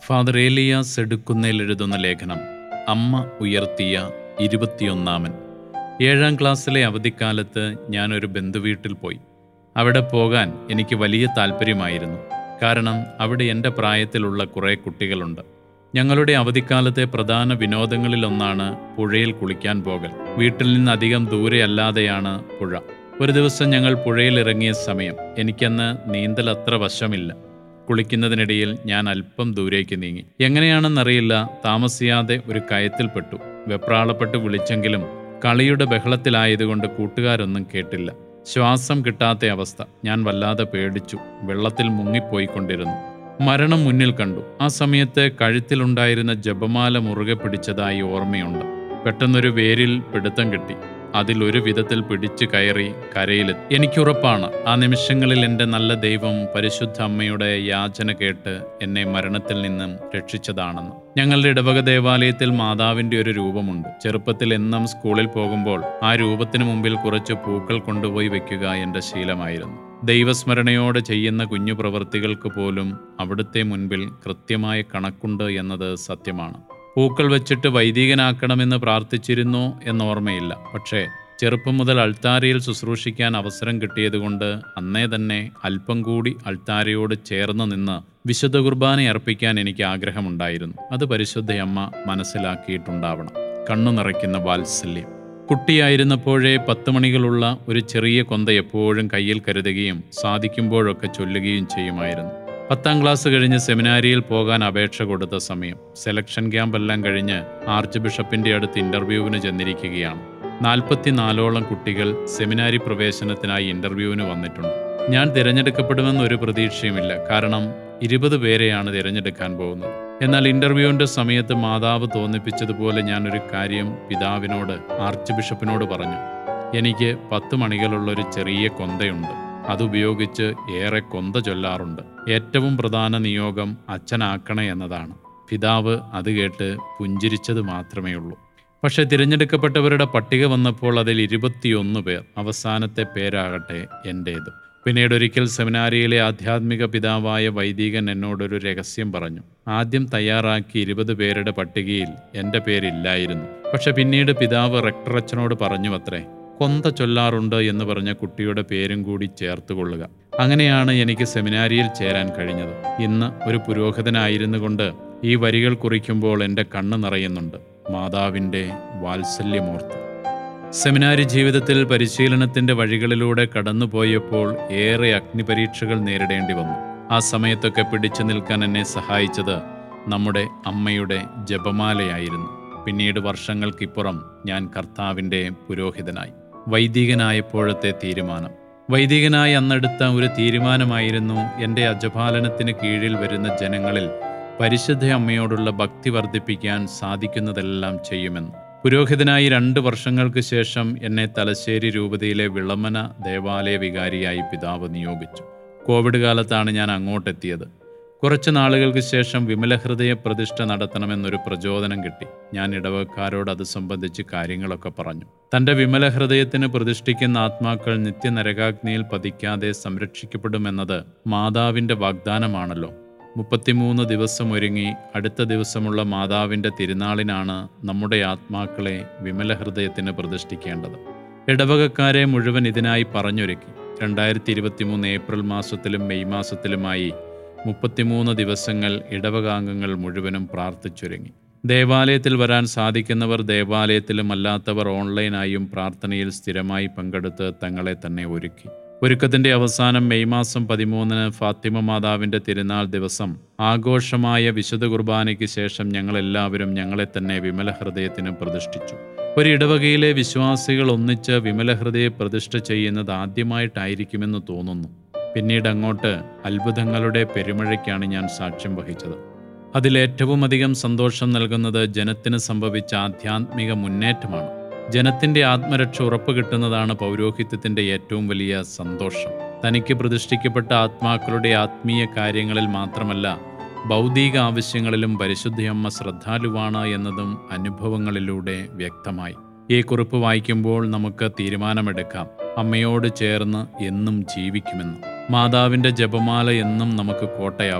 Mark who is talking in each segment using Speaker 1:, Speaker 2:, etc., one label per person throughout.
Speaker 1: father Elias എടുക്കുന്നേൽ എഴുതുന്ന ലേഖനം അമ്മ ഉയർത്തിയ ഇരുപത്തിയൊന്നാമൻ ഏഴാം ക്ലാസ്സിലെ അവധിക്കാലത്ത് ഞാനൊരു ബന്ധുവീട്ടിൽ പോയി അവിടെ പോകാൻ എനിക്ക് വലിയ താല്പര്യമായിരുന്നു കാരണം അവിടെ എൻ്റെ പ്രായത്തിലുള്ള കുറേ കുട്ടികളുണ്ട് ഞങ്ങളുടെ അവധിക്കാലത്തെ പ്രധാന വിനോദങ്ങളിലൊന്നാണ് പുഴയിൽ കുളിക്കാൻ പോകൽ വീട്ടിൽ നിന്ന് അധികം ദൂരെയല്ലാതെയാണ് പുഴ ഒരു ദിവസം ഞങ്ങൾ പുഴയിൽ ഇറങ്ങിയ സമയം എനിക്കന്ന് നീന്തൽ അത്ര വശമില്ല കുളിക്കുന്നതിനിടയിൽ ഞാൻ അല്പം ദൂരേക്ക് നീങ്ങി എങ്ങനെയാണെന്നറിയില്ല താമസിയാതെ ഒരു കയത്തിൽപ്പെട്ടു വെപ്രാളപ്പെട്ട് വിളിച്ചെങ്കിലും കളിയുടെ ബഹളത്തിലായതുകൊണ്ട് കൂട്ടുകാരൊന്നും കേട്ടില്ല ശ്വാസം കിട്ടാത്ത അവസ്ഥ ഞാൻ വല്ലാതെ പേടിച്ചു വെള്ളത്തിൽ മുങ്ങിപ്പോയിക്കൊണ്ടിരുന്നു മരണം മുന്നിൽ കണ്ടു ആ സമയത്ത് കഴുത്തിലുണ്ടായിരുന്ന ജപമാല മുറുകെ പിടിച്ചതായി ഓർമ്മയുണ്ട് പെട്ടെന്നൊരു വേരിൽ പിടുത്തം കിട്ടി അതിൽ ഒരു വിധത്തിൽ പിടിച്ചു കയറി കരയിലെത്തി എനിക്കുറപ്പാണ് ആ നിമിഷങ്ങളിൽ എൻ്റെ നല്ല ദൈവം പരിശുദ്ധ അമ്മയുടെ യാചന കേട്ട് എന്നെ മരണത്തിൽ നിന്നും രക്ഷിച്ചതാണെന്ന് ഞങ്ങളുടെ ഇടവക ദേവാലയത്തിൽ മാതാവിൻ്റെ ഒരു രൂപമുണ്ട് ചെറുപ്പത്തിൽ എന്നും സ്കൂളിൽ പോകുമ്പോൾ ആ രൂപത്തിന് മുമ്പിൽ കുറച്ച് പൂക്കൾ കൊണ്ടുപോയി വെക്കുക എൻ്റെ ശീലമായിരുന്നു ദൈവസ്മരണയോടെ ചെയ്യുന്ന കുഞ്ഞു പ്രവൃത്തികൾക്ക് പോലും അവിടുത്തെ മുൻപിൽ കൃത്യമായ കണക്കുണ്ട് എന്നത് സത്യമാണ് പൂക്കൾ വെച്ചിട്ട് വൈദികനാക്കണമെന്ന് പ്രാർത്ഥിച്ചിരുന്നോ എന്നോർമ്മയില്ല പക്ഷേ ചെറുപ്പം മുതൽ അൾത്താരയിൽ ശുശ്രൂഷിക്കാൻ അവസരം കിട്ടിയതുകൊണ്ട് അന്നേ തന്നെ അല്പം കൂടി അൾത്താരയോട് ചേർന്ന് നിന്ന് വിശുദ്ധ കുർബാന അർപ്പിക്കാൻ എനിക്ക് ആഗ്രഹമുണ്ടായിരുന്നു അത് പരിശുദ്ധയമ്മ മനസ്സിലാക്കിയിട്ടുണ്ടാവണം കണ്ണു നിറയ്ക്കുന്ന വാത്സല്യം കുട്ടിയായിരുന്നപ്പോഴേ പത്ത് മണികളുള്ള ഒരു ചെറിയ കൊന്ത എപ്പോഴും കയ്യിൽ കരുതുകയും സാധിക്കുമ്പോഴൊക്കെ ചൊല്ലുകയും ചെയ്യുമായിരുന്നു പത്താം ക്ലാസ് കഴിഞ്ഞ് സെമിനാരിയിൽ പോകാൻ അപേക്ഷ കൊടുത്ത സമയം സെലക്ഷൻ ക്യാമ്പെല്ലാം കഴിഞ്ഞ് ആർച്ച് ബിഷപ്പിന്റെ അടുത്ത് ഇന്റർവ്യൂവിന് ചെന്നിരിക്കുകയാണ് നാൽപ്പത്തിനാലോളം കുട്ടികൾ സെമിനാരി പ്രവേശനത്തിനായി ഇന്റർവ്യൂവിന് വന്നിട്ടുണ്ട് ഞാൻ തിരഞ്ഞെടുക്കപ്പെടുമെന്ന് ഒരു പ്രതീക്ഷയുമില്ല കാരണം ഇരുപത് പേരെയാണ് തിരഞ്ഞെടുക്കാൻ പോകുന്നത് എന്നാൽ ഇന്റർവ്യൂവിന്റെ സമയത്ത് മാതാവ് തോന്നിപ്പിച്ചതുപോലെ ഞാനൊരു കാര്യം പിതാവിനോട് ആർച്ച് ബിഷപ്പിനോട് പറഞ്ഞു എനിക്ക് പത്ത് മണികളുള്ള ഒരു ചെറിയ കൊന്തയുണ്ട് അതുപയോഗിച്ച് ഏറെ കൊന്ത ചൊല്ലാറുണ്ട് ഏറ്റവും പ്രധാന നിയോഗം അച്ഛനാക്കണേ എന്നതാണ് പിതാവ് അത് കേട്ട് പുഞ്ചിരിച്ചത് മാത്രമേ ഉള്ളൂ പക്ഷെ തിരഞ്ഞെടുക്കപ്പെട്ടവരുടെ പട്ടിക വന്നപ്പോൾ അതിൽ ഇരുപത്തിയൊന്ന് പേർ അവസാനത്തെ പേരാകട്ടെ എൻ്റേത് പിന്നീട് ഒരിക്കൽ സെമിനാരിയിലെ ആധ്യാത്മിക പിതാവായ വൈദികൻ എന്നോടൊരു രഹസ്യം പറഞ്ഞു ആദ്യം തയ്യാറാക്കി ഇരുപത് പേരുടെ പട്ടികയിൽ എൻ്റെ പേരില്ലായിരുന്നു പക്ഷെ പിന്നീട് പിതാവ് റെക്ടറച്ചനോട് പറഞ്ഞു അത്രേ കൊന്ത ചൊല്ലാറുണ്ട് എന്ന് പറഞ്ഞ കുട്ടിയുടെ പേരും കൂടി ചേർത്ത് കൊള്ളുക അങ്ങനെയാണ് എനിക്ക് സെമിനാരിയിൽ ചേരാൻ കഴിഞ്ഞത് ഇന്ന് ഒരു പുരോഹിതനായിരുന്നു കൊണ്ട് ഈ വരികൾ കുറിക്കുമ്പോൾ എൻ്റെ കണ്ണ് നിറയുന്നുണ്ട് മാതാവിൻ്റെ വാത്സല്യമൂർത്തി സെമിനാരി ജീവിതത്തിൽ പരിശീലനത്തിൻ്റെ വഴികളിലൂടെ കടന്നുപോയപ്പോൾ ഏറെ അഗ്നിപരീക്ഷകൾ നേരിടേണ്ടി വന്നു ആ സമയത്തൊക്കെ പിടിച്ചു നിൽക്കാൻ എന്നെ സഹായിച്ചത് നമ്മുടെ അമ്മയുടെ ജപമാലയായിരുന്നു പിന്നീട് വർഷങ്ങൾക്കിപ്പുറം ഞാൻ കർത്താവിൻ്റെ പുരോഹിതനായി വൈദികനായപ്പോഴത്തെ തീരുമാനം വൈദികനായി അന്നെടുത്ത ഒരു തീരുമാനമായിരുന്നു എൻ്റെ അജപാലനത്തിന് കീഴിൽ വരുന്ന ജനങ്ങളിൽ പരിശുദ്ധ അമ്മയോടുള്ള ഭക്തി വർദ്ധിപ്പിക്കാൻ സാധിക്കുന്നതെല്ലാം ചെയ്യുമെന്ന് പുരോഹിതനായി രണ്ട് വർഷങ്ങൾക്ക് ശേഷം എന്നെ തലശ്ശേരി രൂപതയിലെ വിളമന ദേവാലയ വികാരിയായി പിതാവ് നിയോഗിച്ചു കോവിഡ് കാലത്താണ് ഞാൻ അങ്ങോട്ടെത്തിയത് കുറച്ച് നാളുകൾക്ക് ശേഷം വിമലഹൃദയ പ്രതിഷ്ഠ നടത്തണമെന്നൊരു പ്രചോദനം കിട്ടി ഞാൻ ഇടവക്കാരോട് അത് സംബന്ധിച്ച് കാര്യങ്ങളൊക്കെ പറഞ്ഞു തൻ്റെ വിമലഹൃദയത്തിന് പ്രതിഷ്ഠിക്കുന്ന ആത്മാക്കൾ നിത്യനരകാഗ്നിയിൽ പതിക്കാതെ സംരക്ഷിക്കപ്പെടുമെന്നത് മാതാവിൻ്റെ വാഗ്ദാനമാണല്ലോ മുപ്പത്തിമൂന്ന് ദിവസം ഒരുങ്ങി അടുത്ത ദിവസമുള്ള മാതാവിൻ്റെ തിരുനാളിനാണ് നമ്മുടെ ആത്മാക്കളെ വിമലഹൃദയത്തിന് പ്രതിഷ്ഠിക്കേണ്ടത് ഇടവകക്കാരെ മുഴുവൻ ഇതിനായി പറഞ്ഞൊരുക്കി രണ്ടായിരത്തി ഇരുപത്തിമൂന്ന് ഏപ്രിൽ മാസത്തിലും മെയ് മാസത്തിലുമായി മുപ്പത്തിമൂന്ന് ദിവസങ്ങൾ ഇടവകാംഗങ്ങൾ മുഴുവനും പ്രാർത്ഥിച്ചൊരുങ്ങി ദേവാലയത്തിൽ വരാൻ സാധിക്കുന്നവർ ദേവാലയത്തിലും അല്ലാത്തവർ ഓൺലൈനായും പ്രാർത്ഥനയിൽ സ്ഥിരമായി പങ്കെടുത്ത് തങ്ങളെ തന്നെ ഒരുക്കി ഒരുക്കത്തിന്റെ അവസാനം മെയ് മാസം പതിമൂന്നിന് ഫാത്തിമ മാതാവിന്റെ തിരുനാൾ ദിവസം ആഘോഷമായ വിശുദ്ധ കുർബാനയ്ക്ക് ശേഷം ഞങ്ങളെല്ലാവരും ഞങ്ങളെ തന്നെ വിമല ഹൃദയത്തിന് പ്രതിഷ്ഠിച്ചു ഒരു ഇടവകയിലെ വിശ്വാസികൾ ഒന്നിച്ച് വിമല ഹൃദയ പ്രതിഷ്ഠ ചെയ്യുന്നത് ആദ്യമായിട്ടായിരിക്കുമെന്ന് തോന്നുന്നു പിന്നീട് അങ്ങോട്ട് അത്ഭുതങ്ങളുടെ പെരുമഴയ്ക്കാണ് ഞാൻ സാക്ഷ്യം വഹിച്ചത് അതിലേറ്റവും അധികം സന്തോഷം നൽകുന്നത് ജനത്തിന് സംഭവിച്ച ആധ്യാത്മിക മുന്നേറ്റമാണ് ജനത്തിന്റെ ആത്മരക്ഷ ഉറപ്പ് കിട്ടുന്നതാണ് പൗരോഹിത്യത്തിന്റെ ഏറ്റവും വലിയ സന്തോഷം തനിക്ക് പ്രതിഷ്ഠിക്കപ്പെട്ട ആത്മാക്കളുടെ ആത്മീയ കാര്യങ്ങളിൽ മാത്രമല്ല ഭൗതിക ആവശ്യങ്ങളിലും പരിശുദ്ധയമ്മ ശ്രദ്ധാലുവാണ് എന്നതും അനുഭവങ്ങളിലൂടെ വ്യക്തമായി ഈ കുറിപ്പ് വായിക്കുമ്പോൾ നമുക്ക് തീരുമാനമെടുക്കാം അമ്മയോട് ചേർന്ന് എന്നും ജീവിക്കുമെന്ന് മാതാവിൻ്റെ ജപമാല എന്നും നമുക്ക് കോട്ടയാവട്ടെ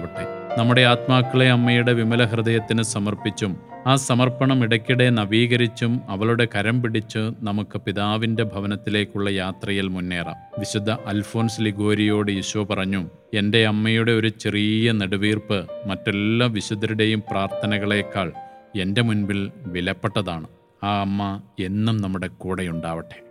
Speaker 1: നമ്മുടെ ആത്മാക്കളെ അമ്മയുടെ വിമല ഹൃദയത്തിന് സമർപ്പിച്ചും ആ സമർപ്പണം ഇടയ്ക്കിടെ നവീകരിച്ചും അവളുടെ കരം പിടിച്ച് നമുക്ക് പിതാവിൻ്റെ ഭവനത്തിലേക്കുള്ള യാത്രയിൽ മുന്നേറാം വിശുദ്ധ അൽഫോൻസ് ലിഗോരിയോട് ഈശോ പറഞ്ഞു എൻ്റെ അമ്മയുടെ ഒരു ചെറിയ നെടുവീർപ്പ് മറ്റെല്ലാ വിശുദ്ധരുടെയും പ്രാർത്ഥനകളേക്കാൾ എൻ്റെ മുൻപിൽ വിലപ്പെട്ടതാണ് ആ അമ്മ എന്നും നമ്മുടെ കൂടെയുണ്ടാവട്ടെ